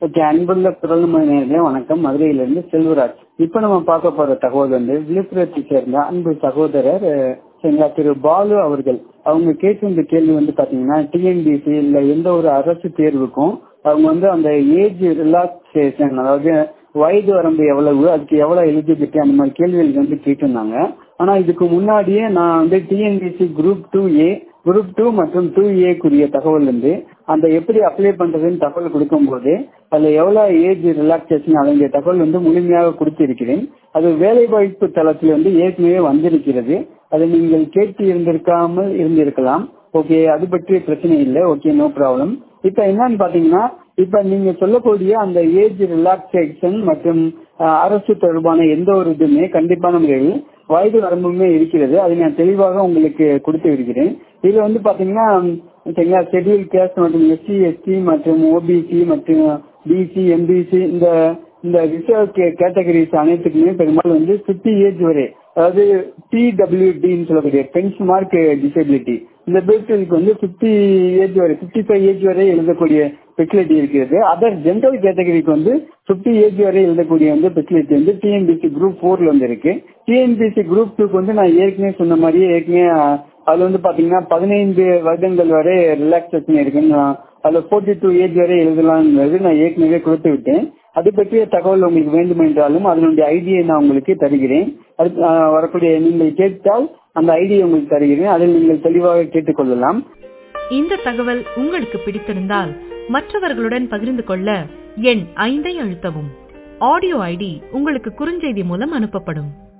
okay அன்புள்ள பிரதமர் நேர்களே வணக்கம் மதுரையிலிருந்து செல்வராஜ் இப்ப நம்ம பார்க்க போற தகவல் வந்து விழுப்புரத்தை சேர்ந்த அன்பு சகோதரர் அஹ், சரிங்களா திரு பாலு அவர்கள் அவங்க கேட்டிருந்த கேள்வி வந்து பாத்தீங்கன்னா டிஎன்பிசி இல்ல எந்த ஒரு அரசு தேர்வுக்கும் அவங்க வந்து அந்த ஏஜ் ரிலாக்ஸேஷன் அதாவது வயது வரம்பு எவ்வளவு அதுக்கு எவ்வளவு எலிஜிபிலிட்டி அந்த மாதிரி கேள்விகள் வந்து கேட்டிருந்தாங்க ஆனா இதுக்கு முன்னாடியே நான் வந்து TNPC group two A group two மற்றும் டூ ஏக்குரிய தகவல் வந்து அந்த எப்படி அப்ளை பண்றதுன்னு தகவல் கொடுக்கும்போது அதுல எவ்வளவு ஏஜ் ரிலாக்ஸேஷன் அதனுடைய தகவல் வந்து முழுமையாக கொடுத்திருக்கிறேன் அது வேலை வாய்ப்பு தளத்தில் வந்து ஏற்கனவே வந்திருக்கிறது அதை நீங்கள் கேட்டு இருந்திருக்காமல் இருந்திருக்கலாம் ஓகே அது பற்றி பிரச்சனை இல்லை ஓகே நோ ப்ராப்ளம் இப்ப என்னன்னு பாத்தீங்கன்னா இப்ப நீங்க சொல்லக்கூடிய அந்த ஏஜ் ரிலாக்ஸேஷன் மற்றும் அஹ், அரசு தொடர்பான எந்த ஒரு இதுவுமே கண்டிப்பான முறையில் வயது வரம்புமே இருக்கிறது அதை நான் தெளிவாக உங்களுக்கு கொடுத்து விடுகிறேன் இதுல வந்து பாத்தீங்கன்னா சரிங்களா ஷெட்யூல் கேஸ்ட் மற்றும் எஸ்சி எஸ்டி மற்றும் ஓபிசி மற்றும் பிசி எம்பிசி இந்த இந்த ரிசர்வ் கேட்டகரிஸ் அனைத்துக்குமே பெரும்பாலும் வந்து பிப்டி ஏஜ் வரை அதாவது பிடபிள்யூடின்னு சொல்லக்கூடிய பெஞ்ச் மார்க் டிசபிலிட்டி இந்த பேர்களுக்கு வந்து பிப்டி ஏஜ் வரை பிப்டி ஃபைவ் ஏஜ் வரை எழுதக்கூடிய ஃபெசிலிட்டி இருக்கிறது அதர் ஜென்ரல் கேட்டகரிக்கு வந்து பிப்டி ஏஜ் வரை எழுதக்கூடிய வந்து ஃபெசிலிட்டி வந்து டிஎன்பிசி குரூப் ஃபோர்ல வந்து இருக்கு டிஎன்பிசி குரூப் டூக்கு வந்து நான் ஏற்கனவே சொன்ன மாதிரியே ஏற்கனவே அஹ், அதுல வந்து பாத்தீங்கன்னா பதினைந்து வருடங்கள் வரை ரிலாக்ஸேஷன் இருக்குன்னு நான் அதுல ஃபோர்ட்டி டூ ஏஜ் வரை எழுதலாம்ன்றது நான் ஏற்கனவே கொடுத்து விட்டேன் அது பற்றிய தகவல் உங்களுக்கு வேண்டும் என்றாலும் அதனுடைய ஐடியை நான் உங்களுக்கு தருகிறேன் அது அஹ், வரக்கூடிய நீங்கள் கேட்டால் அந்த ஐடியை உங்களுக்கு தருகிறேன் அதில் நீங்கள் தெளிவாக கேட்டுக்கொள்ளலாம் இந்த தகவல் உங்களுக்கு பிடித்திருந்தால் மற்றவர்களுடன் பகிர்ந்து கொள்ள எண் ஐந்தை அழுத்தவும் ஆடியோ ஐடி உங்களுக்கு குறுஞ்செய்தி மூலம் அனுப்பப்படும்